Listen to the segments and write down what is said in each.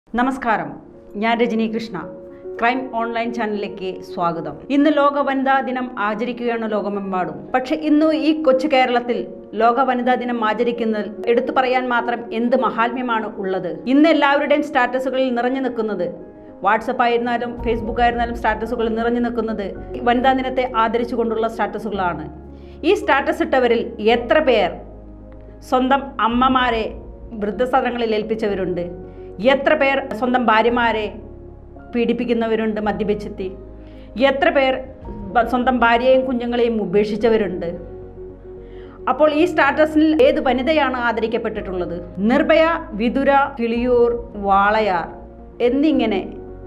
നമസ്കാരം ഞാൻ Rajani Krishna crime online ചാനലിലേക്ക് സ്വാഗതം ഇന്ന് ലോക വനിതാ ദിനം ആചരിക്കുകയാണ് ലോകമെമ്പാടും പക്ഷെ ഇന്ന് ഈ കൊച്ചു കേരളത്തിൽ ലോക വനിതാ ദിനം ആചരിക്കുന്നതിൽ എടുത്തു പറയാൻ മാത്രം എന്ത് മഹാത്മ്യമാണ് ഉള്ളത് ഇന്ന് എല്ലാവരുടെയും സ്റ്റാറ്റസുകളിൽ നിറഞ്ഞു നിൽക്കുന്നത് വാട്സപ്പ് ആയിരുന്നാലും ഫേസ്ബുക്ക് ആയിരുന്നാലും സ്റ്റാറ്റസുകൾ നിറഞ്ഞു നിൽക്കുന്നത് വനിതാ ദിനത്തെ ആദരിച്ചുകൊണ്ടുള്ള സ്റ്റാറ്റസുകളാണ് ഈ സ്റ്റാറ്റസ് ഇട്ടവരിൽ എത്ര പേർ സ്വന്തം അമ്മമാരെ വൃദ്ധസദനങ്ങളിൽ ഏൽപ്പിച്ചവരുണ്ട് എത്ര പേർ സ്വന്തം ഭാര്യമാരെ പീഡിപ്പിക്കുന്നവരുണ്ട് മദ്യപിച്ചെത്തി എത്ര പേർ ബ- സ്വന്തം ഭാര്യയെയും കുഞ്ഞുങ്ങളെയും ഉപേക്ഷിച്ചവരുണ്ട് അപ്പോൾ ഈ സ്റ്റാറ്റസിൽ ഏത് വനിതയാണ് ആദരിക്കപ്പെട്ടിട്ടുള്ളത് നിർഭയ വിതുര കിളിയൂർ വാളയാർ എന്നിങ്ങനെ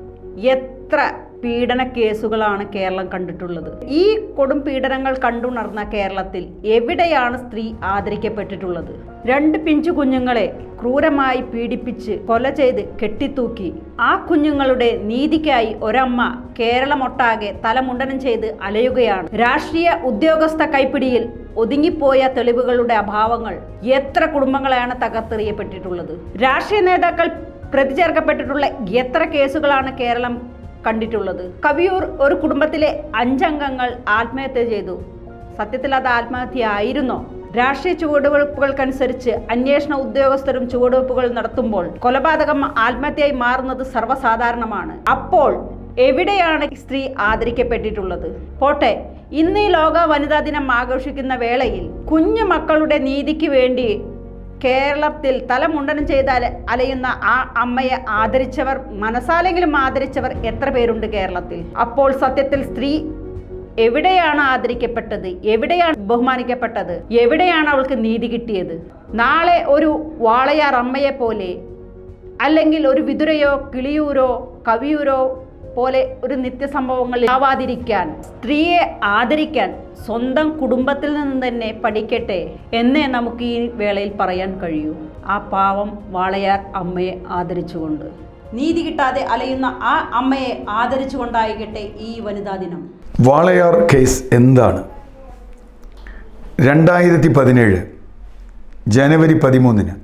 എത്ര പീഡന കേസുകളാണ് കേരളം കണ്ടിട്ടുള്ളത് ഈ കൊടും പീഡനങ്ങൾ കണ്ടുണർന്ന കേരളത്തിൽ എവിടെയാണ് സ്ത്രീ ആദരിക്കപ്പെട്ടിട്ടുള്ളത് രണ്ട് പിഞ്ചു കുഞ്ഞുങ്ങളെ ക്രൂരമായി പീഡിപ്പിച്ച് കൊല ചെയ്ത് കെട്ടിത്തൂക്കി ആ കുഞ്ഞുങ്ങളുടെ നീതിക്കായി ഒരമ്മ കേരളമൊട്ടാകെ തലമുണ്ടനം ചെയ്ത് അലയുകയാണ് രാഷ്ട്രീയ ഉദ്യോഗസ്ഥ കൈപ്പിടിയിൽ ഒതുങ്ങിപ്പോയ തെളിവുകളുടെ അഭാവങ്ങൾ എത്ര കുടുംബങ്ങളെയാണ് തകർത്തെറിയപ്പെട്ടിട്ടുള്ളത് രാഷ്ട്രീയ നേതാക്കൾ പ്രതി ചേർക്കപ്പെട്ടിട്ടുള്ള എത്ര കേസുകളാണ് കേരളം കണ്ടിട്ടുള്ളത് കവിയൂർ ഒരു കുടുംബത്തിലെ അഞ്ചംഗങ്ങൾ ആത്മഹത്യ ചെയ്തു സത്യത്തിൽ അത് ആത്മഹത്യ ആയിരുന്നോ രാഷ്ട്രീയ ചുവടുവെപ്പുകൾക്കനുസരിച്ച് അന്വേഷണ ഉദ്യോഗസ്ഥരും ചുവടുവെപ്പുകൾ നടത്തുമ്പോൾ കൊലപാതകം ആത്മഹത്യയായി മാറുന്നത് സർവ്വസാധാരണമാണ് അപ്പോൾ എവിടെയാണ് സ്ത്രീ ആദരിക്കപ്പെട്ടിട്ടുള്ളത് പോട്ടെ ഇന്ന് ഈ ലോക വനിതാ ദിനം ആഘോഷിക്കുന്ന വേളയിൽ കുഞ്ഞു മക്കളുടെ നീതിക്ക് വേണ്ടി കേരളത്തിൽ തലമുണ്ടനം ചെയ്ത് അല അലയുന്ന ആ അമ്മയെ ആദരിച്ചവർ മനസ്സാലെങ്കിലും ആദരിച്ചവർ എത്ര പേരുണ്ട് കേരളത്തിൽ അപ്പോൾ സത്യത്തിൽ സ്ത്രീ എവിടെയാണ് ആദരിക്കപ്പെട്ടത് എവിടെയാണ് ബഹുമാനിക്കപ്പെട്ടത് എവിടെയാണ് അവൾക്ക് നീതി കിട്ടിയത് നാളെ ഒരു വാളയാർ അമ്മയെ പോലെ അല്ലെങ്കിൽ ഒരു വിതുരയോ കിളിയൂരോ കവിയൂരോ പോലെ ഒരു നിത്യസംഭവങ്ങൾ ആവാതിരിക്കാൻ സ്ത്രീയെ ആദരിക്കാൻ സ്വന്തം കുടുംബത്തിൽ നിന്ന് തന്നെ പഠിക്കട്ടെ എന്നേ നമുക്ക് ഈ വേളയിൽ പറയാൻ കഴിയൂ ആ പാവം വാളയാർ അമ്മയെ ആദരിച്ചുകൊണ്ട് നീതി കിട്ടാതെ അലയുന്ന ആ അമ്മയെ ആദരിച്ചുകൊണ്ടായിക്കട്ടെ ഈ വനിതാ ദിനം വാളയാർ കേസ് എന്താണ് രണ്ടായിരത്തി പതിനേഴ് ജനുവരി പതിമൂന്നിന്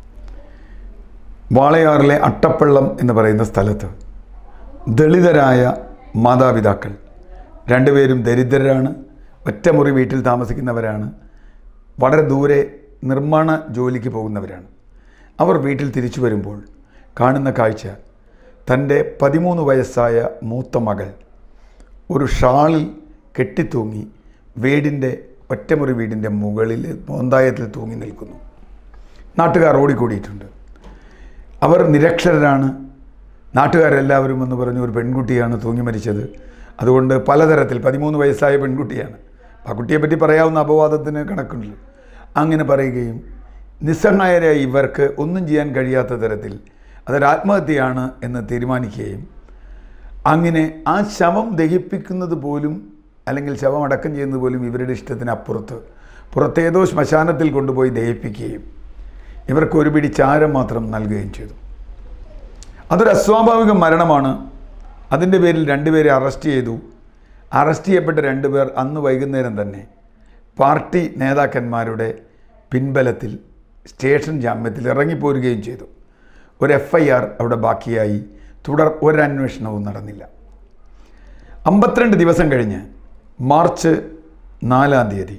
വാളയാറിലെ അട്ടപ്പള്ളം എന്ന് പറയുന്ന സ്ഥലത്ത് ദളിതരായ മാതാപിതാക്കൾ രണ്ടുപേരും ദരിദ്രരാണ് ഒറ്റമുറി വീട്ടിൽ താമസിക്കുന്നവരാണ് വളരെ ദൂരെ നിർമ്മാണ ജോലിക്ക് പോകുന്നവരാണ് അവർ വീട്ടിൽ തിരിച്ചു വരുമ്പോൾ കാണുന്ന കാഴ്ച തൻ്റെ പതിമൂന്ന് വയസ്സായ മൂത്ത മകൾ ഒരു ഷാളിൽ കെട്ടിത്തൂങ്ങി വീടിൻ്റെ ഒറ്റമുറി വീടിൻ്റെ മുകളിൽ മോന്തായത്തിൽ തൂങ്ങി നിൽക്കുന്നു നാട്ടുകാർ ഓടിക്കൂടിയിട്ടുണ്ട് അവർ നിരക്ഷരരാണ് നാട്ടുകാരെല്ലാവരും എന്ന് പറഞ്ഞു ഒരു പെൺകുട്ടിയാണ് തൂങ്ങി മരിച്ചത് അതുകൊണ്ട് പലതരത്തിൽ പതിമൂന്ന് വയസ്സായ പെൺകുട്ടിയാണ് ആ കുട്ടിയെപ്പറ്റി പറയാവുന്ന അപവാദത്തിന് കണക്കുണ്ട് അങ്ങനെ പറയുകയും നിസ്സഹായരായ ഇവർക്ക് ഒന്നും ചെയ്യാൻ കഴിയാത്ത തരത്തിൽ അതൊരു ആത്മഹത്യയാണ് എന്ന് തീരുമാനിക്കുകയും അങ്ങനെ ആ ശവം ദഹിപ്പിക്കുന്നത് പോലും അല്ലെങ്കിൽ ശവം അടക്കം ചെയ്യുന്നത് പോലും ഇവരുടെ ഇഷ്ടത്തിന് അപ്പുറത്ത് പുറത്തേതോ ശ്മശാനത്തിൽ കൊണ്ടുപോയി ദഹിപ്പിക്കുകയും ഇവർക്ക് ഒരു പിടി ചാരം മാത്രം നൽകുകയും ചെയ്തു അതൊരു അസ്വാഭാവിക മരണമാണ് അതിൻ്റെ പേരിൽ രണ്ടുപേരെ അറസ്റ്റ് ചെയ്തു അറസ്റ്റ് ചെയ്യപ്പെട്ട രണ്ടുപേർ അന്ന് വൈകുന്നേരം തന്നെ പാർട്ടി നേതാക്കന്മാരുടെ പിൻബലത്തിൽ സ്റ്റേഷൻ ജാമ്യത്തിൽ ഇറങ്ങിപ്പോരുകയും ചെയ്തു ഒരു എഫ് ഐ ആർ അവിടെ ബാക്കിയായി തുടർ ഒരന്വേഷണവും നടന്നില്ല അമ്പത്തിരണ്ട് ദിവസം കഴിഞ്ഞ് മാർച്ച് നാലാം തീയതി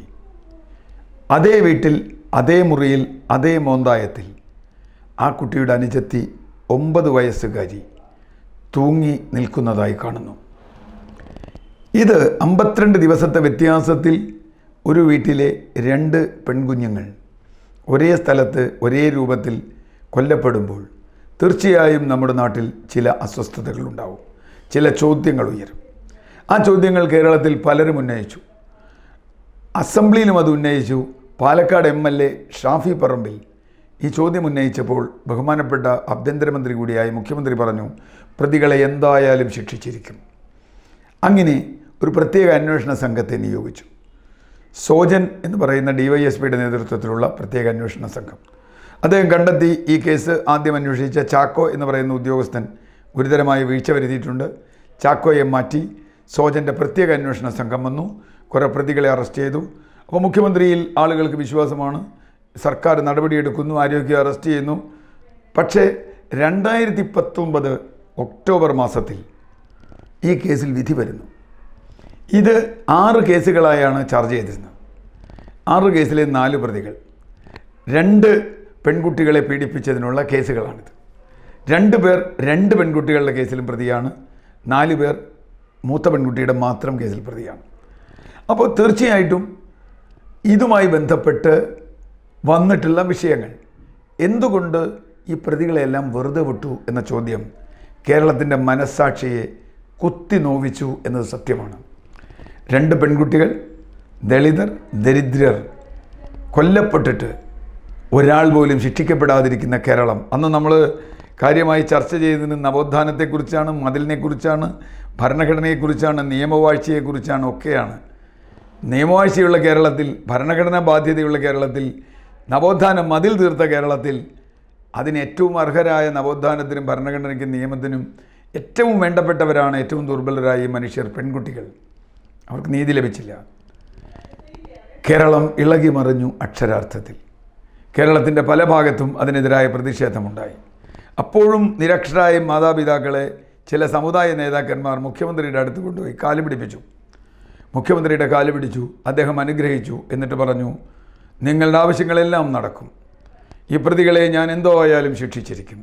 അതേ വീട്ടിൽ അതേ മുറിയിൽ അതേ മോന്തായത്തിൽ ആ കുട്ടിയുടെ അനുജത്തി ഒമ്പത് വയസ്സുകാരി തൂങ്ങി നിൽക്കുന്നതായി കാണുന്നു ഇത് അമ്പത്തിരണ്ട് ദിവസത്തെ വ്യത്യാസത്തിൽ ഒരു വീട്ടിലെ രണ്ട് പെൺകുഞ്ഞുങ്ങൾ ഒരേ സ്ഥലത്ത് ഒരേ രൂപത്തിൽ കൊല്ലപ്പെടുമ്പോൾ തീർച്ചയായും നമ്മുടെ നാട്ടിൽ ചില അസ്വസ്ഥതകളുണ്ടാവും ചില ചോദ്യങ്ങൾ ഉയരും ആ ചോദ്യങ്ങൾ കേരളത്തിൽ പലരും ഉന്നയിച്ചു അസംബ്ലിയിലും അത് ഉന്നയിച്ചു Palakkad M L A Shafi Parambil ഈ ചോദ്യം ഉന്നയിച്ചപ്പോൾ ബഹുമാനപ്പെട്ട ആഭ്യന്തരമന്ത്രി കൂടിയായ മുഖ്യമന്ത്രി പറഞ്ഞു പ്രതികളെ എന്തായാലും ശിക്ഷിച്ചിരിക്കും അങ്ങനെ ഒരു പ്രത്യേക അന്വേഷണ സംഘത്തെ നിയോഗിച്ചു സോജൻ എന്ന് പറയുന്ന ഡിവൈഎസ്പിയുടെ നേതൃത്വത്തിലുള്ള പ്രത്യേക അന്വേഷണ സംഘം അദ്ദേഹം കണ്ടെത്തി ഈ കേസ് ആദ്യം അന്വേഷിച്ച ചാക്കോ എന്ന് പറയുന്ന ഉദ്യോഗസ്ഥൻ ഗുരുതരമായ വീഴ്ച വരുത്തിയിട്ടുണ്ട് ചാക്കോയെ മാറ്റി സോജൻ്റെ പ്രത്യേക അന്വേഷണ സംഘം വന്നു കുറേ പ്രതികളെ അറസ്റ്റ് ചെയ്തു അപ്പോൾ മുഖ്യമന്ത്രിയിൽ ആളുകൾക്ക് വിശ്വാസമാണ് സർക്കാർ നടപടിയെടുക്കുന്നു ആരോഗ്യം അറസ്റ്റ് ചെയ്യുന്നു പക്ഷേ രണ്ടായിരത്തി പത്തൊമ്പത് ഒക്ടോബർ മാസത്തിൽ ഈ കേസിൽ വിധി വരുന്നു ഇത് ആറ് കേസുകളായാണ് ചാർജ് ചെയ്തിരുന്നത് ആറ് കേസിലെ നാല് പ്രതികൾ രണ്ട് പെൺകുട്ടികളെ പീഡിപ്പിച്ചതിനുള്ള കേസുകളാണിത് രണ്ട് പേർ രണ്ട് പെൺകുട്ടികളുടെ കേസിലും പ്രതിയാണ് നാല് പേർ മൂത്ത പെൺകുട്ടിയുടെ മാത്രം കേസിൽ പ്രതിയാണ് അപ്പോൾ തീർച്ചയായിട്ടും ഇതുമായി ബന്ധപ്പെട്ട് വന്നിട്ടുള്ള വിഷയങ്ങൾ എന്തുകൊണ്ട് ഈ പ്രതികളെല്ലാം വെറുതെ വിട്ടു എന്ന ചോദ്യം കേരളത്തിൻ്റെ മനസ്സാക്ഷിയെ കുത്തി നോവിച്ചു എന്നത് സത്യമാണ് രണ്ട് പെൺകുട്ടികൾ ദളിതർ ദരിദ്രർ കൊല്ലപ്പെട്ടിട്ട് ഒരാൾ പോലും ശിക്ഷിക്കപ്പെടാതിരിക്കുന്ന കേരളം അന്ന് നമ്മൾ കാര്യമായി ചർച്ച ചെയ്തതിന് നവോത്ഥാനത്തെക്കുറിച്ചാണ് മതിലിനെക്കുറിച്ചാണ് ഭരണഘടനയെക്കുറിച്ചാണ് നിയമവാഴ്ചയെക്കുറിച്ചാണ് ഒക്കെയാണ് നിയമവാഴ്ചയുള്ള കേരളത്തിൽ ഭരണഘടനാ ബാധ്യതയുള്ള കേരളത്തിൽ നവോത്ഥാന മതിൽ തീർത്ത കേരളത്തിൽ അതിന് ഏറ്റവും അർഹരായ നവോത്ഥാനത്തിനും ഭരണഘടനയ്ക്കും നിയമത്തിനും ഏറ്റവും വേണ്ടപ്പെട്ടവരാണ് ഏറ്റവും ദുർബലരായ ഈ മനുഷ്യർ പെൺകുട്ടികൾ അവർക്ക് നീതി ലഭിച്ചില്ല കേരളം ഇളകി മറിഞ്ഞു അക്ഷരാർത്ഥത്തിൽ കേരളത്തിൻ്റെ പല ഭാഗത്തും അതിനെതിരായ പ്രതിഷേധമുണ്ടായി അപ്പോഴും നിരക്ഷരായ മാതാപിതാക്കളെ ചില സമുദായ നേതാക്കന്മാർ മുഖ്യമന്ത്രിയുടെ അടുത്ത് കൊണ്ടുപോയി കാല് പിടിപ്പിച്ചു മുഖ്യമന്ത്രിയുടെ കാല് പിടിച്ചു അദ്ദേഹം അനുഗ്രഹിച്ചു എന്നിട്ട് പറഞ്ഞു നിങ്ങളുടെ ആവശ്യങ്ങളെല്ലാം നടക്കും ഈ പ്രതികളെ ഞാൻ എന്തോ ആയാലും ശിക്ഷിച്ചിരിക്കും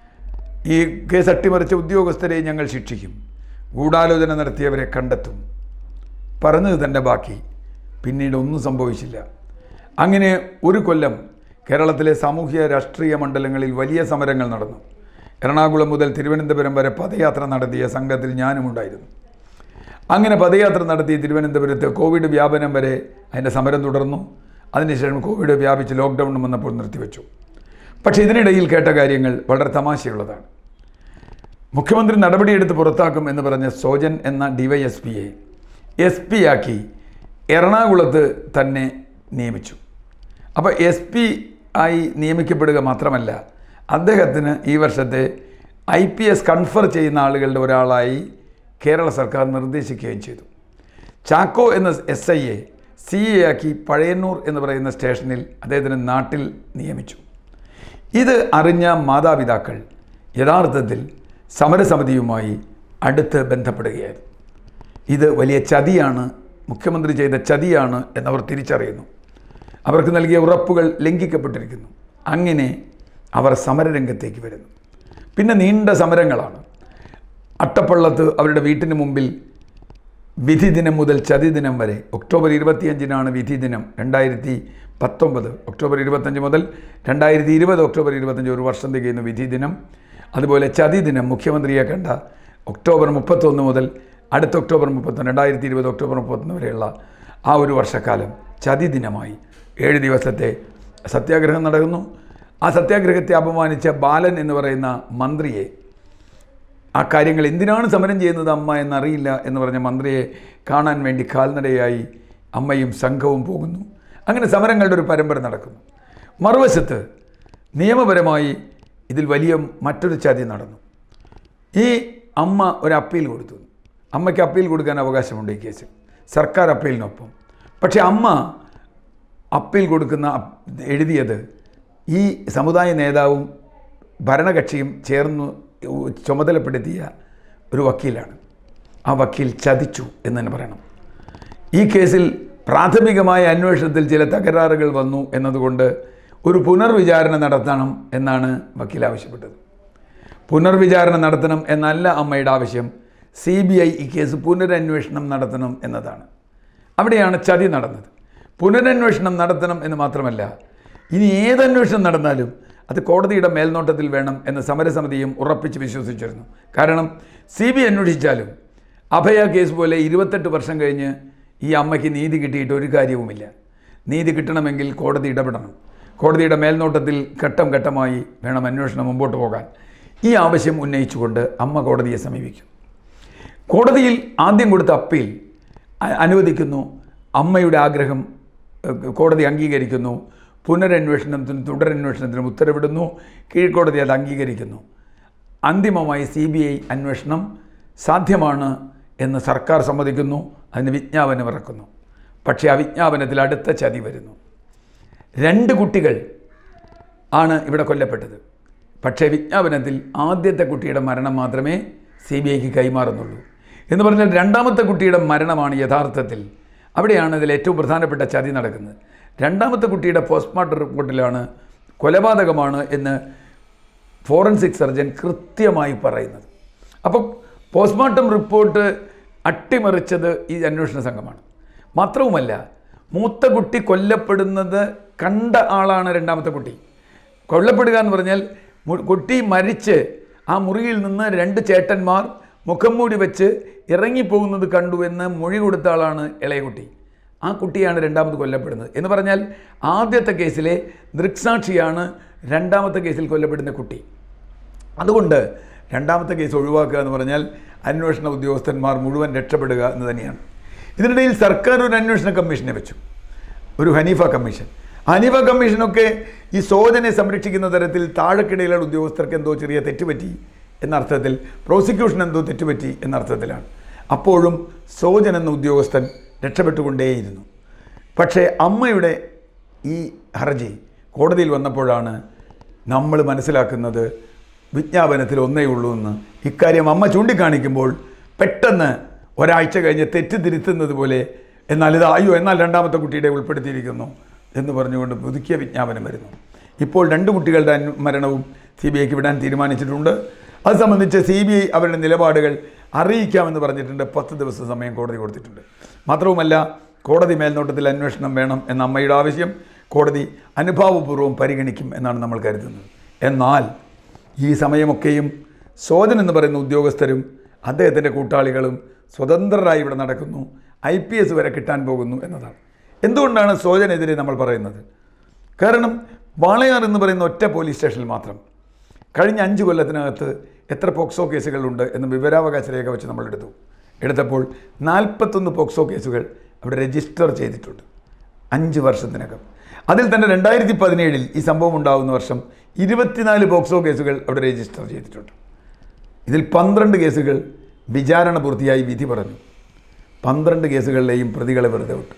ഈ കേസ് അട്ടിമറിച്ച ഉദ്യോഗസ്ഥരെ ഞങ്ങൾ ശിക്ഷിക്കും ഗൂഢാലോചന നടത്തിയവരെ കണ്ടെത്തും പറഞ്ഞത് തന്നെ ബാക്കി പിന്നീട് ഒന്നും സംഭവിച്ചില്ല അങ്ങനെ ഒരു കൊല്ലം കേരളത്തിലെ സാമൂഹ്യ രാഷ്ട്രീയ മണ്ഡലങ്ങളിൽ വലിയ സമരങ്ങൾ നടന്നു എറണാകുളം മുതൽ തിരുവനന്തപുരം വരെ പദയാത്ര നടത്തിയ സംഘത്തിൽ ഞാനും ഉണ്ടായിരുന്നു അങ്ങനെ പദയാത്ര നടത്തി തിരുവനന്തപുരത്ത് കോവിഡ് വ്യാപനം വരെ അതിൻ്റെ സമരം തുടർന്നു അതിനുശേഷം കോവിഡ് വ്യാപിച്ച് ലോക്ക്ഡൗൺ വന്നപ്പോൾ നിർത്തിവെച്ചു പക്ഷേ ഇതിനിടയിൽ കേട്ട കാര്യങ്ങൾ വളരെ തമാശയുള്ളതാണ് മുഖ്യമന്ത്രി നടപടിയെടുത്ത് പുറത്താക്കും എന്ന് പറഞ്ഞ സോജൻ എന്ന ഡിവൈഎസ് പിയെ എസ് പി ആക്കി എറണാകുളത്ത് തന്നെ നിയമിച്ചു അപ്പോൾ എസ് പി ആയി നിയമിക്കപ്പെടുക മാത്രമല്ല അദ്ദേഹത്തിന് ഈ വർഷത്തെ ഐ പി എസ് കൺഫർ ചെയ്യുന്ന ആളുകളുടെ ഒരാളായി കേരള സർക്കാർ നിർദ്ദേശിക്കുകയും ചെയ്തു ചാക്കോ എന്ന എസ് ഐയെ സി എ ആക്കി പഴയന്നൂർ എന്ന് പറയുന്ന സ്റ്റേഷനിൽ അദ്ദേഹത്തിന് നാട്ടിൽ നിയമിച്ചു ഇത് അറിഞ്ഞ മാതാപിതാക്കൾ യഥാർത്ഥത്തിൽ സമരസമിതിയുമായി അടുത്ത് ബന്ധപ്പെടുകയായിരുന്നു ഇത് വലിയ ചതിയാണ് മുഖ്യമന്ത്രി ചെയ്ത ചതിയാണ് എന്നവർ തിരിച്ചറിയുന്നു അവർക്ക് നൽകിയ ഉറപ്പുകൾ ലംഘിക്കപ്പെട്ടിരിക്കുന്നു അങ്ങനെ അവർ സമരരംഗത്തേക്ക് വരുന്നു പിന്നെ നീണ്ട സമരങ്ങളാണ് അട്ടപ്പള്ളത്ത് അവരുടെ വീട്ടിന് മുമ്പിൽ വിധി ദിനം മുതൽ ചതി ദിനം വരെ ഒക്ടോബർ ഇരുപത്തിയഞ്ചിനാണ് വിധി ദിനം രണ്ടായിരത്തി പത്തൊമ്പത് ഒക്ടോബർ ഇരുപത്തഞ്ച് മുതൽ രണ്ടായിരത്തി ഇരുപത് ഒക്ടോബർ ഇരുപത്തഞ്ച് ഒരു വർഷം തികയുന്നു വിധി ദിനം അതുപോലെ ചതി ദിനം മുഖ്യമന്ത്രിയെ കണ്ട ഒക്ടോബർ മുപ്പത്തൊന്ന് മുതൽ അടുത്ത ഒക്ടോബർ മുപ്പത്തൊന്ന് രണ്ടായിരത്തി ഇരുപത് ഒക്ടോബർ മുപ്പത്തൊന്ന് വരെയുള്ള ആ ഒരു വർഷക്കാലം ചതി ദിനമായി ഏഴ് ദിവസത്തെ സത്യാഗ്രഹം നടക്കുന്നു ആ സത്യാഗ്രഹത്തെ അപമാനിച്ച ബാലൻ എന്ന് പറയുന്ന മന്ത്രിയെ ആ കാര്യങ്ങൾ എന്തിനാണ് സമരം ചെയ്യുന്നത് അമ്മ എന്നറിയില്ല എന്ന് പറഞ്ഞ മന്ത്രിയെ കാണാൻ വേണ്ടി കാൽനടയായി അമ്മയും സംഘവും പോകുന്നു അങ്ങനെ സമരങ്ങളുടെ ഒരു പരമ്പര നടക്കുന്നു മറുവശത്ത് നിയമപരമായി ഇതിൽ വലിയ മറ്റൊരു ചതി നടന്നു ഈ അമ്മ ഒരു അപ്പീൽ കൊടുത്തു അമ്മയ്ക്ക് അപ്പീൽ കൊടുക്കാൻ അവകാശമുണ്ട് ഈ കേസിൽ സർക്കാർ അപ്പീലിനൊപ്പം പക്ഷേ അമ്മ അപ്പീൽ കൊടുക്കുന്ന അപ്- എഴുതിയത് ഈ സമുദായ നേതാവും ഭരണകക്ഷിയും ചേർന്ന് ചുമതലപ്പെടുത്തിയ ഒരു വക്കീലാണ് ആ വക്കീൽ ചതിച്ചു എന്ന് തന്നെ പറയണം ഈ കേസിൽ പ്രാഥമികമായ അന്വേഷണത്തിൽ ചില തകരാറുകൾ വന്നു എന്നതുകൊണ്ട് ഒരു പുനർവിചാരണ നടത്തണം എന്നാണ് വക്കീൽ ആവശ്യപ്പെട്ടത് പുനർവിചാരണ നടത്തണം എന്നല്ല അമ്മയുടെ ആവശ്യം സി ബി ഐ ഈ കേസ് പുനരന്വേഷണം നടത്തണം എന്നതാണ് അവിടെയാണ് ചതി നടന്നത് പുനരന്വേഷണം നടത്തണം എന്ന് മാത്രമല്ല ഇനി ഏതന്വേഷണം നടന്നാലും അത് കോടതിയുടെ മേൽനോട്ടത്തിൽ വേണം എന്ന് സമരസമിതിയും ഉറപ്പിച്ച് വിശ്വസിച്ചിരുന്നു കാരണം സി ബി അന്വേഷിച്ചാലും അഭയ കേസ് പോലെ ഇരുപത്തെട്ട് വർഷം കഴിഞ്ഞ് ഈ അമ്മയ്ക്ക് നീതി കിട്ടിയിട്ട് ഒരു കാര്യവുമില്ല നീതി കിട്ടണമെങ്കിൽ കോടതി ഇടപെടണം കോടതിയുടെ മേൽനോട്ടത്തിൽ ഘട്ടം ഘട്ടമായി വേണം അന്വേഷണം മുമ്പോട്ട് പോകാൻ ഈ ആവശ്യം ഉന്നയിച്ചുകൊണ്ട് അമ്മ കോടതിയെ സമീപിക്കും കോടതിയിൽ ആദ്യം കൊടുത്ത അപ്പീൽ അ- അനുവദിക്കുന്നു അമ്മയുടെ ആഗ്രഹം ഏഹ്, കോടതി അംഗീകരിക്കുന്നു പുനരന്വേഷണത്തിനും തുടരന്വേഷണത്തിനും ഉത്തരവിടുന്നു കീഴ്ക്കോടതി അത് അംഗീകരിക്കുന്നു അന്തിമമായി സി ബി ഐ അന്വേഷണം സാധ്യമാണ് എന്ന് സർക്കാർ സമ്മതിക്കുന്നു അതിന് വിജ്ഞാപനം ഇറക്കുന്നു പക്ഷേ ആ വിജ്ഞാപനത്തിൽ അടുത്ത ചതി വരുന്നു രണ്ട് കുട്ടികൾ ആണ് ഇവിടെ കൊല്ലപ്പെട്ടത് പക്ഷേ വിജ്ഞാപനത്തിൽ ആദ്യത്തെ കുട്ടിയുടെ മരണം മാത്രമേ സി ബി ഐക്ക് കൈമാറുന്നുള്ളൂ എന്ന് പറഞ്ഞാൽ രണ്ടാമത്തെ കുട്ടിയുടെ മരണമാണ് യഥാർത്ഥത്തിൽ അവിടെയാണ് ഇതിൽ ഏറ്റവും പ്രധാനപ്പെട്ട ചതി നടക്കുന്നത് രണ്ടാമത്തെ കുട്ടിയുടെ പോസ്റ്റ്മോർട്ടം റിപ്പോർട്ടിലാണ് കൊലപാതകമാണ് എന്ന് ഫോറൻസിക് സർജൻ കൃത്യമായി പറയുന്നത് അപ്പം പോസ്റ്റ്മോർട്ടം റിപ്പോർട്ട് അട്ടിമറിച്ചത് ഈ അന്വേഷണ സംഘമാണ് മാത്രവുമല്ല മൂത്ത കുട്ടി കൊല്ലപ്പെടുന്നത് കണ്ട ആളാണ് രണ്ടാമത്തെ കുട്ടി കൊല്ലപ്പെടുക എന്ന് പറഞ്ഞാൽ മു- കുട്ടി മരിച്ച് ആ മുറിയിൽ നിന്ന് രണ്ട് ചേട്ടന്മാർ മുഖം മൂടി വെച്ച് ഇറങ്ങിപ്പോകുന്നത് കണ്ടു എന്ന് മൊഴി കൊടുത്ത ആളാണ് ഇളയ കുട്ടി ആ കുട്ടിയാണ് രണ്ടാമത് കൊല്ലപ്പെടുന്നത് എന്ന് പറഞ്ഞാൽ ആദ്യത്തെ കേസിലെ ദൃക്സാക്ഷിയാണ് രണ്ടാമത്തെ കേസിൽ കൊല്ലപ്പെടുന്ന കുട്ടി അതുകൊണ്ട് രണ്ടാമത്തെ കേസ് ഒഴിവാക്കുക എന്ന് പറഞ്ഞാൽ അന്വേഷണ ഉദ്യോഗസ്ഥന്മാർ മുഴുവൻ രക്ഷപ്പെടുക എന്ന് തന്നെയാണ് ഇതിനിടയിൽ സർക്കാർ ഒരു അന്വേഷണ കമ്മീഷനെ വെച്ചു ഒരു ഹനീഫ കമ്മീഷൻ ഹനീഫ കമ്മീഷനൊക്കെ ഈ സോജനെ സംരക്ഷിക്കുന്ന തരത്തിൽ താഴെക്കിടയിലുള്ള ഉദ്യോഗസ്ഥർക്ക് എന്തോ ചെറിയ തെറ്റുപറ്റി എന്നർത്ഥത്തിൽ പ്രോസിക്യൂഷൻ എന്തോ തെറ്റുപറ്റി എന്നർത്ഥത്തിലാണ് അപ്പോഴും സോജൻ എന്ന ഉദ്യോഗസ്ഥൻ രക്ഷപ്പെട്ടുകൊണ്ടേയിരുന്നു പക്ഷേ അമ്മയുടെ ഈ ഹർജി കോടതിയിൽ വന്നപ്പോഴാണ് നമ്മൾ മനസ്സിലാക്കുന്നത് വിജ്ഞാപനത്തിൽ ഒന്നേ ഉള്ളൂ എന്ന് ഇക്കാര്യം അമ്മ ചൂണ്ടിക്കാണിക്കുമ്പോൾ പെട്ടെന്ന് ഒരാഴ്ച കഴിഞ്ഞ് തെറ്റ് തിരുത്തുന്നത് പോലെ എന്നാൽ ഇത് അയ്യോ എന്നാൽ രണ്ടാമത്തെ കുട്ടിയുടെ ഉൾപ്പെടുത്തിയിരിക്കുന്നു എന്ന് പറഞ്ഞുകൊണ്ട് പുതുക്കിയ വിജ്ഞാപനം വരുന്നു ഇപ്പോൾ രണ്ട് കുട്ടികളുടെ അന്വ- മരണവും സി ബി ഐക്ക് വിടാൻ തീരുമാനിച്ചിട്ടുണ്ട് അത് സംബന്ധിച്ച് സി ബി ഐ അവരുടെ നിലപാടുകൾ അറിയിക്കാമെന്ന് പറഞ്ഞിട്ടുണ്ട് പത്ത് ദിവസം സമയം കോടതി കൊടുത്തിട്ടുണ്ട് മാത്രവുമല്ല കോടതി മേൽനോട്ടത്തിൽ അന്വേഷണം വേണം എന്ന അമ്മയുടെ ആവശ്യം കോടതി അനുഭാവപൂർവ്വം പരിഗണിക്കും എന്നാണ് നമ്മൾ കരുതുന്നത് എന്നാൽ ഈ സമയമൊക്കെയും സോജൻ എന്ന് പറയുന്ന ഉദ്യോഗസ്ഥരും അദ്ദേഹത്തിൻ്റെ കൂട്ടാളികളും സ്വതന്ത്രരായി ഇവിടെ നടക്കുന്നു ഐ പി എസ് വരെ കിട്ടാൻ പോകുന്നു എന്നതാണ് എന്തുകൊണ്ടാണ് സോജനെതിരെ നമ്മൾ പറയുന്നത് കാരണം വാളയാർ എന്ന് പറയുന്ന ഒറ്റ പോലീസ് സ്റ്റേഷനിൽ മാത്രം കഴിഞ്ഞ അഞ്ച് കൊല്ലത്തിനകത്ത് എത്ര പോക്സോ കേസുകളുണ്ട് എന്ന് വിവരാവകാശ രേഖ വെച്ച് നമ്മൾ എടുത്തു എടുത്തപ്പോൾ നാൽപ്പത്തൊന്ന് പോക്സോ കേസുകൾ അവിടെ രജിസ്റ്റർ ചെയ്തിട്ടുണ്ട് അഞ്ച് വർഷത്തിനകം അതിൽ തന്നെ രണ്ടായിരത്തി പതിനേഴിൽ ഈ സംഭവം ഉണ്ടാകുന്ന വർഷം ഇരുപത്തിനാല് പോക്സോ കേസുകൾ അവിടെ രജിസ്റ്റർ ചെയ്തിട്ടുണ്ട് ഇതിൽ പന്ത്രണ്ട് കേസുകൾ വിചാരണ പൂർത്തിയായി വിധി പറഞ്ഞു പന്ത്രണ്ട് കേസുകളിലെയും പ്രതികളെ വെറുതെ വിട്ടു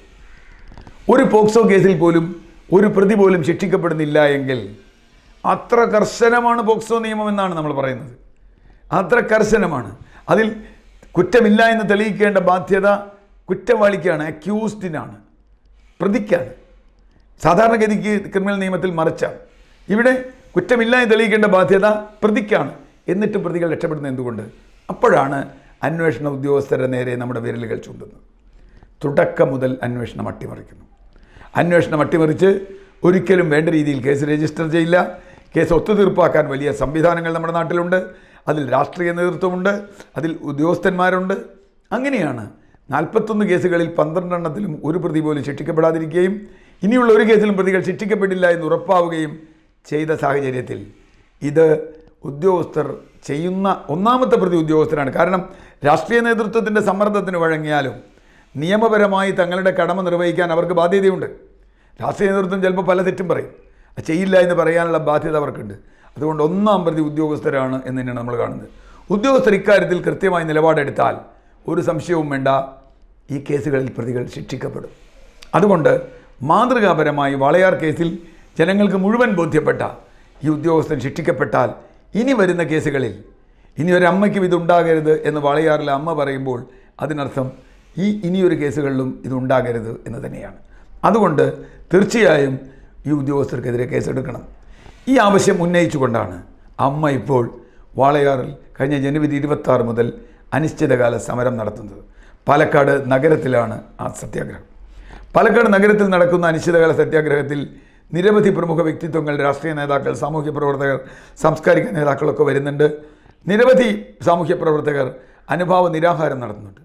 ഒരു പോക്സോ കേസിൽ പോലും ഒരു പ്രതി പോലും ശിക്ഷിക്കപ്പെടുന്നില്ല എങ്കിൽ അത്ര കർശനമാണ് പോക്സോ നിയമം എന്നാണ് നമ്മൾ പറയുന്നത് അത്ര കർശനമാണ് അതിൽ കുറ്റമില്ല എന്ന് തെളിയിക്കേണ്ട ബാധ്യത കുറ്റവാളിക്കാണ് അക്യൂസ്ഡിനാണ് പ്രതിക്കാണ് സാധാരണഗതിക്ക് ക്രിമിനൽ നിയമത്തിൽ മറിച്ചാണ് ഇവിടെ കുറ്റമില്ല എന്ന് തെളിയിക്കേണ്ട ബാധ്യത പ്രതിക്കാണ് എന്നിട്ട് പ്രതികൾ രക്ഷപ്പെടുന്നത് എന്തുകൊണ്ട് അപ്പോഴാണ് അന്വേഷണ ഉദ്യോഗസ്ഥരുടെ നേരെ നമ്മുടെ വിരലുകൾ ചൂണ്ടുന്നത് തുടക്കം മുതൽ അന്വേഷണം അട്ടിമറിക്കുന്നു അന്വേഷണം അട്ടിമറിച്ച് ഒരിക്കലും വേണ്ട രീതിയിൽ കേസ് രജിസ്റ്റർ ചെയ്യില്ല കേസ് ഒത്തുതീർപ്പാക്കാൻ വലിയ സംവിധാനങ്ങൾ നമ്മുടെ നാട്ടിലുണ്ട് അതിൽ രാഷ്ട്രീയ നേതൃത്വമുണ്ട് അതിൽ ഉദ്യോഗസ്ഥന്മാരുണ്ട് അങ്ങനെയാണ് നാൽപ്പത്തൊന്ന് കേസുകളിൽ പന്ത്രണ്ടെണ്ണത്തിലും ഒരു പ്രതി പോലും ശിക്ഷിക്കപ്പെടാതിരിക്കുകയും ഇനിയുള്ള ഒരു കേസിലും പ്രതികൾ ശിക്ഷിക്കപ്പെടില്ല എന്ന് ഉറപ്പാവുകയും ചെയ്ത സാഹചര്യത്തിൽ ഇത് ഉദ്യോഗസ്ഥർ ചെയ്യുന്ന ഒന്നാമത്തെ പ്രതി ഉദ്യോഗസ്ഥരാണ് കാരണം രാഷ്ട്രീയ നേതൃത്വത്തിൻ്റെ സമ്മർദ്ദത്തിന് വഴങ്ങിയാലും നിയമപരമായി തങ്ങളുടെ കടമ നിർവഹിക്കാൻ അവർക്ക് ബാധ്യതയുണ്ട് രാഷ്ട്രീയ നേതൃത്വം ചിലപ്പോൾ പല തെറ്റും പറയും അത് ചെയ്യില്ല എന്ന് പറയാനുള്ള ബാധ്യത അവർക്കുണ്ട് അതുകൊണ്ട് ഒന്നാം പ്രതി ഉദ്യോഗസ്ഥരാണ് എന്ന് തന്നെയാണ് നമ്മൾ കാണുന്നത് ഉദ്യോഗസ്ഥർ ഇക്കാര്യത്തിൽ കൃത്യമായി നിലപാടെടുത്താൽ ഒരു സംശയവും വേണ്ട ഈ കേസുകളിൽ പ്രതികൾ ശിക്ഷിക്കപ്പെടും അതുകൊണ്ട് മാതൃകാപരമായി വാളയാർ കേസിൽ ജനങ്ങൾക്ക് മുഴുവൻ ബോധ്യപ്പെട്ട ഈ ഉദ്യോഗസ്ഥൻ ശിക്ഷിക്കപ്പെട്ടാൽ ഇനി വരുന്ന കേസുകളിൽ ഇനി ഒരു അമ്മയ്ക്കും ഇതുണ്ടാകരുത് എന്ന് വാളയാറിലെ അമ്മ പറയുമ്പോൾ അതിനർത്ഥം ഈ ഇനിയൊരു കേസുകളിലും ഇതുണ്ടാകരുത് എന്ന് തന്നെയാണ് അതുകൊണ്ട് തീർച്ചയായും ഈ ഉദ്യോഗസ്ഥർക്കെതിരെ കേസെടുക്കണം ഈ ആവശ്യം ഉന്നയിച്ചുകൊണ്ടാണ് അമ്മ ഇപ്പോൾ വാളയാറിൽ കഴിഞ്ഞ ജനുവരി ഇരുപത്തി മുതൽ അനിശ്ചിതകാല സമരം നടത്തുന്നത് പാലക്കാട് നഗരത്തിലാണ് ആ സത്യാഗ്രഹം പാലക്കാട് നഗരത്തിൽ നടക്കുന്ന അനിശ്ചിതകാല സത്യാഗ്രഹത്തിൽ നിരവധി പ്രമുഖ വ്യക്തിത്വങ്ങൾ രാഷ്ട്രീയ നേതാക്കൾ സാമൂഹ്യ പ്രവർത്തകർ സാംസ്കാരിക നേതാക്കളൊക്കെ വരുന്നുണ്ട് നിരവധി സാമൂഹ്യ പ്രവർത്തകർ അനുഭാവ നിരാഹാരം നടത്തുന്നുണ്ട്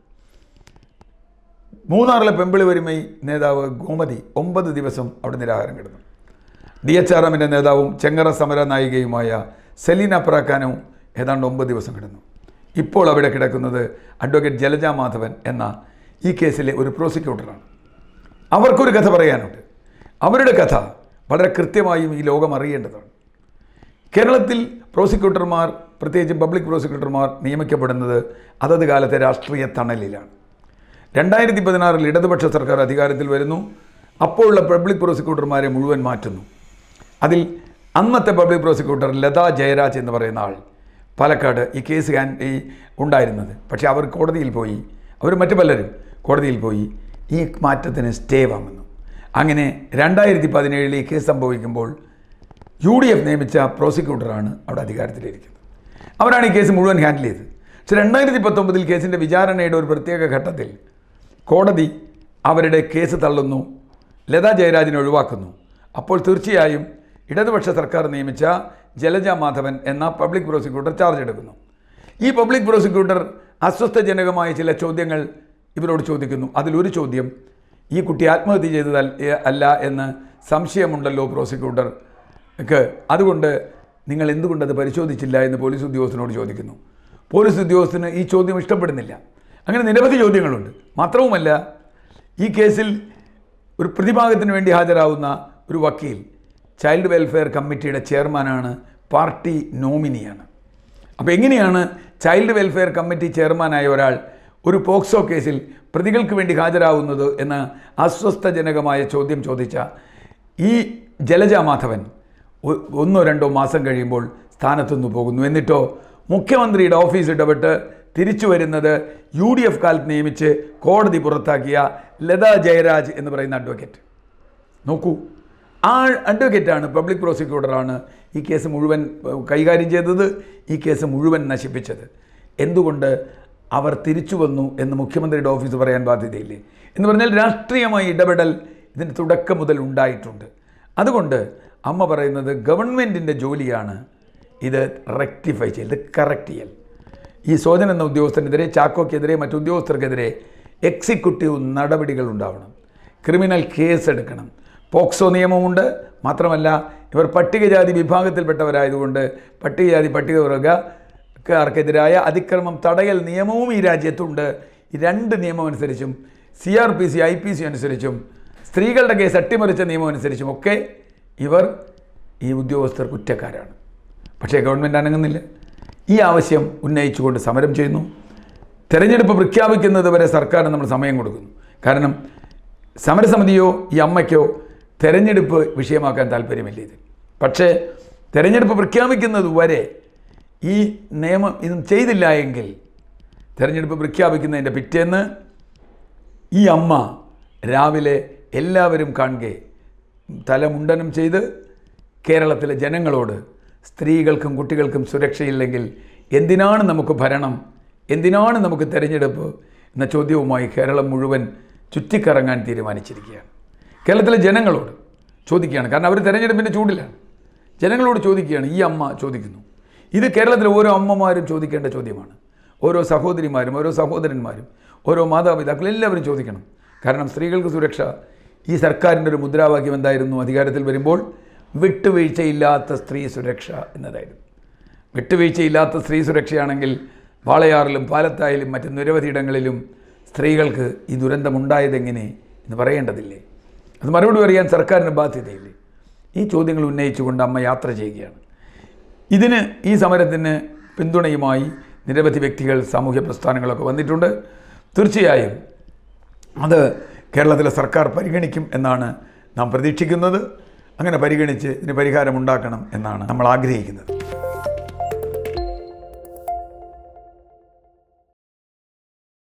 മൂന്നാറിലെ പെമ്പിളി വരുമൈ നേതാവ് ഗോമതി ഒമ്പത് ദിവസം അവിടെ നിരാഹാരം കിടന്നു ഡി എച്ച് ആർ എമ്മിൻ്റെ നേതാവും ചെങ്ങറ സമര നായികയുമായ സെലീന പ്രാക്കാനവും ഏതാണ്ട് ഒമ്പത് ദിവസം കിടന്നു ഇപ്പോൾ അവിടെ കിടക്കുന്നത് അഡ്വക്കേറ്റ് ജലജ മാധവൻ എന്ന ഈ കേസിലെ ഒരു പ്രോസിക്യൂട്ടറാണ് അവർക്കൊരു കഥ പറയാനുണ്ട് അവരുടെ കഥ വളരെ കൃത്യമായും ഈ ലോകം അറിയേണ്ടതാണ് കേരളത്തിൽ പ്രോസിക്യൂട്ടർമാർ പ്രത്യേകിച്ചും പബ്ലിക് പ്രോസിക്യൂട്ടർമാർ നിയമിക്കപ്പെടുന്നത് അതത് കാലത്തെ രാഷ്ട്രീയ തണലിലാണ് രണ്ടായിരത്തി പതിനാറിൽ ഇടതുപക്ഷ സർക്കാർ അധികാരത്തിൽ വരുന്നു അപ്പോഴുള്ള പബ്ലിക് പ്രോസിക്യൂട്ടർമാരെ മുഴുവൻ മാറ്റുന്നു അതിൽ അന്നത്തെ പബ്ലിക് പ്രോസിക്യൂട്ടർ ലതാ ജയരാജ് എന്ന് പറയുന്ന ആൾ പാലക്കാട് ഈ കേസ് ഹാൻ ഈ ഉണ്ടായിരുന്നത് പക്ഷേ അവർ കോടതിയിൽ പോയി അവർ മറ്റു പലരും കോടതിയിൽ പോയി ഈ മാറ്റത്തിന് സ്റ്റേ വാങ്ങുന്നു അങ്ങനെ രണ്ടായിരത്തി പതിനേഴിൽ ഈ കേസ് സംഭവിക്കുമ്പോൾ യു ഡി എഫ് നിയമിച്ച പ്രോസിക്യൂട്ടറാണ് അവിടെ അധികാരത്തിലിരിക്കുന്നത് അവരാണ് ഈ കേസ് മുഴുവൻ ഹാൻഡിൽ ചെയ്തത് പക്ഷേ രണ്ടായിരത്തി പത്തൊമ്പതിൽ കേസിൻ്റെ വിചാരണയുടെ ഒരു പ്രത്യേക ഘട്ടത്തിൽ കോടതി അവരുടെ കേസ് തള്ളുന്നു ലതാ ജയരാജിനെ ഒഴിവാക്കുന്നു അപ്പോൾ തീർച്ചയായും ഇടതുപക്ഷ സർക്കാർ നിയമിച്ച ജലജ മാധവൻ എന്ന പബ്ലിക് പ്രോസിക്യൂട്ടർ ചാർജ് എടുക്കുന്നു ഈ പബ്ലിക് പ്രോസിക്യൂട്ടർ അസ്വസ്ഥജനകമായ ചില ചോദ്യങ്ങൾ ഇവരോട് ചോദിക്കുന്നു അതിലൊരു ചോദ്യം ഈ കുട്ടി ആത്മഹത്യ ചെയ്തതല്ല അല്ല എന്ന് സംശയമുണ്ടല്ലോ പ്രോസിക്യൂട്ടർക്ക് അതുകൊണ്ട് നിങ്ങൾ എന്തുകൊണ്ടത് പരിശോധിച്ചില്ല എന്ന് പോലീസ് ഉദ്യോഗസ്ഥനോട് ചോദിക്കുന്നു പോലീസ് ഉദ്യോഗസ്ഥന് ഈ ചോദ്യം ഇഷ്ടപ്പെടുന്നില്ല അങ്ങനെ നിരവധി ചോദ്യങ്ങളുണ്ട് മാത്രവുമല്ല ഈ കേസിൽ ഒരു പ്രതിഭാഗത്തിന് വേണ്ടി ഹാജരാകുന്ന ഒരു വക്കീൽ ചൈൽഡ് വെൽഫെയർ കമ്മിറ്റിയുടെ ചെയർമാനാണ് പാർട്ടി നോമിനിയാണ് അപ്പോൾ എങ്ങനെയാണ് ചൈൽഡ് വെൽഫെയർ കമ്മിറ്റി ചെയർമാനായ ഒരാൾ ഒരു പോക്സോ കേസിൽ പ്രതികൾക്ക് വേണ്ടി ഹാജരാകുന്നത് എന്ന അസ്വസ്ഥജനകമായ ചോദ്യം ചോദിച്ച ഈ ജലജ മാധവൻ ഒ- ഒന്നോ രണ്ടോ മാസം കഴിയുമ്പോൾ സ്ഥാനത്തുനിന്ന് പോകുന്നു എന്നിട്ടോ മുഖ്യമന്ത്രിയുടെ ഓഫീസ് ഇടപെട്ട് തിരിച്ചു വരുന്നത് യു ഡി എഫ് കാലത്ത് നിയമിച്ച് കോടതി പുറത്താക്കിയ ലതാ ജയരാജ് എന്ന് പറയുന്ന അഡ്വക്കേറ്റ് നോക്കൂ ആ അഡ്വക്കേറ്റാണ് പബ്ലിക് പ്രോസിക്യൂട്ടറാണ് ഈ കേസ് മുഴുവൻ ഏഹ്, കൈകാര്യം ചെയ്തത് ഈ കേസ് മുഴുവൻ നശിപ്പിച്ചത് എന്തുകൊണ്ട് അവർ തിരിച്ചു വന്നു എന്ന് മുഖ്യമന്ത്രിയുടെ ഓഫീസ് പറയാൻ ബാധ്യതയില്ലേ എന്ന് പറഞ്ഞാൽ രാഷ്ട്രീയമായ ഇടപെടൽ ഇതിന് തുടക്കം മുതൽ ഉണ്ടായിട്ടുണ്ട് അതുകൊണ്ട് അമ്മ പറയുന്നത് ഗവൺമെൻറ്റിൻ്റെ ജോലിയാണ് ഇത് റെക്ടിഫൈ ചെയ്യൽ ഇത് കറക്റ്റ് ചെയ്യൽ ഈ സോജൻ എന്ന ഉദ്യോഗസ്ഥനെതിരെ ചാക്കോക്കെതിരെ മറ്റു ഉദ്യോഗസ്ഥർക്കെതിരെ എക്സിക്യൂട്ടീവ് നടപടികൾ ഉണ്ടാവണം ക്രിമിനൽ കേസ് എടുക്കണം പോക്സോ നിയമമുണ്ട് മാത്രമല്ല ഇവർ പട്ടികജാതി വിഭാഗത്തിൽപ്പെട്ടവരായതുകൊണ്ട് പട്ടികജാതി പട്ടികവർഗക്കാർക്കെതിരായ അതിക്രമം തടയൽ നിയമവും ഈ രാജ്യത്തുണ്ട് ഈ രണ്ട് നിയമം അനുസരിച്ചും C R P C I P C അനുസരിച്ചും സ്ത്രീകളുടെ കേസ് അട്ടിമറിച്ച നിയമം അനുസരിച്ചും ഒക്കെ ഇവർ ഈ ഉദ്യോഗസ്ഥർ കുറ്റക്കാരാണ് പക്ഷേ ഗവൺമെൻറ് അനങ്ങുന്നില്ല ഈ ആവശ്യം ഉന്നയിച്ചുകൊണ്ട് സമരം ചെയ്യുന്നു തെരഞ്ഞെടുപ്പ് പ്രഖ്യാപിക്കുന്നത് വരെ സർക്കാരിന് നമ്മൾ സമയം കൊടുക്കുന്നു കാരണം സമരസമിതിയോ ഈ അമ്മയ്ക്കോ തെരഞ്ഞെടുപ്പ് വിഷയമാക്കാൻ താല്പര്യമില്ല ഇത് പക്ഷേ തെരഞ്ഞെടുപ്പ് പ്രഖ്യാപിക്കുന്നത് വരെ ഈ നിയമം ഇതും ചെയ്തില്ല എങ്കിൽ തെരഞ്ഞെടുപ്പ് പ്രഖ്യാപിക്കുന്നതിൻ്റെ പിറ്റേന്ന് ഈ അമ്മ രാവിലെ എല്ലാവരും കാണുകെ തലമുണ്ടനം ചെയ്ത് കേരളത്തിലെ ജനങ്ങളോട് സ്ത്രീകൾക്കും കുട്ടികൾക്കും സുരക്ഷയില്ലെങ്കിൽ എന്തിനാണ് നമുക്ക് ഭരണം എന്തിനാണ് നമുക്ക് തെരഞ്ഞെടുപ്പ് എന്ന ചോദ്യവുമായി കേരളം മുഴുവൻ ചുറ്റിക്കറങ്ങാൻ തീരുമാനിച്ചിരിക്കുകയാണ് കേരളത്തിലെ ജനങ്ങളോട് ചോദിക്കുകയാണ് കാരണം അവർ തെരഞ്ഞെടുപ്പിൻ്റെ ചൂടിലാണ് ജനങ്ങളോട് ചോദിക്കുകയാണ് ഈ അമ്മ ചോദിക്കുന്നു ഇത് കേരളത്തിലെ ഓരോ അമ്മമാരും ചോദിക്കേണ്ട ചോദ്യമാണ് ഓരോ സഹോദരിമാരും ഓരോ സഹോദരന്മാരും ഓരോ മാതാപിതാക്കളും എല്ലാവരും ചോദിക്കണം കാരണം സ്ത്രീകൾക്ക് സുരക്ഷ ഈ സർക്കാരിൻ്റെ ഒരു മുദ്രാവാക്യം എന്തായിരുന്നു അധികാരത്തിൽ വരുമ്പോൾ വിട്ടുവീഴ്ചയില്ലാത്ത സ്ത്രീ സുരക്ഷ എന്നതായിരുന്നു വിട്ടുവീഴ്ചയില്ലാത്ത സ്ത്രീ സുരക്ഷയാണെങ്കിൽ വാളയാറിലും പാലത്തായാലും മറ്റ് നിരവധി ഇടങ്ങളിലും സ്ത്രീകൾക്ക് ഈ ദുരന്തമുണ്ടായതെങ്ങനെ എന്ന് പറയേണ്ടതില്ലേ അത് മറുപടി പറയാൻ സർക്കാരിന് ബാധ്യതയില്ലേ ഈ ചോദ്യങ്ങൾ ഉന്നയിച്ചുകൊണ്ട് അമ്മ യാത്ര ചെയ്യുകയാണ് ഇതിന് ഈ സമരത്തിന് പിന്തുണയുമായി നിരവധി വ്യക്തികൾ സാമൂഹ്യ പ്രസ്ഥാനങ്ങളൊക്കെ വന്നിട്ടുണ്ട് തീർച്ചയായും അത് കേരളത്തിലെ സർക്കാർ പരിഗണിക്കും എന്നാണ് നാം പ്രതീക്ഷിക്കുന്നത് അങ്ങനെ പരിഗണിച്ച് ഇതിന് പരിഹാരമുണ്ടാക്കണം എന്നാണ് നമ്മൾ ആഗ്രഹിക്കുന്നത്